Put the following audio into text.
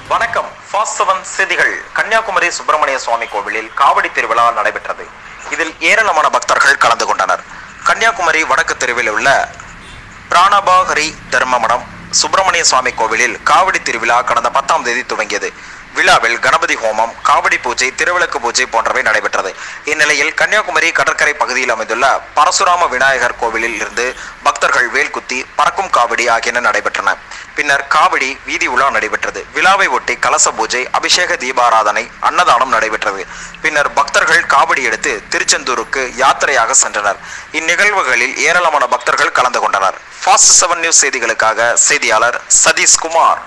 வணக்கம் fast seven செய்திகள் கன்னியாகுமரி சுப்பிரமணிய சுவாமி கோவிலில் காவடி திருவிழா நடைபெற்றது இதில் ஏராளமான பக்தர்கள் கலந்து கொண்டனர் கன்னியாகுமரி வடக்கு தெருவில் உள்ள பிராணபாகரி தர்ம மடம் சுப்பிரமணிய சுவாமி கோவிலில் காவடி திருவிழா கடந்த பத்தாம் தேதி துவங்கியது விழாவில் கணபதி ஹோமம் காவடி பூஜை திருவிளக்கு பூஜை போன்றவை நடைபெற்றது இந்நிலையில் கன்னியாகுமரி கடற்கரை பகுதியில் அமைந்துள்ள பரசுராம விநாயகர் கோவிலில் இருந்து பக்தர்கள் வேல்குத்தி பறக்கும் காவடி ஆகியன நடைபெற்றன பின்னர் காவடி வீதி உலா நடைபெற்றது விழாவை ஒட்டி கலச பூஜை அபிஷேக தீபாராதனை அன்னதானம் நடைபெற்றது பின்னர் பக்தர்கள் காவடி எடுத்து திருச்செந்தூருக்கு யாத்திரையாக சென்றனர் இந்நிகழ்வுகளில் ஏராளமான பக்தர்கள் கலந்து கொண்டனர் ஃபாஸ்ட் செவன் நியூஸ் செய்திகளுக்காக செய்தியாளர் சதீஷ் குமார்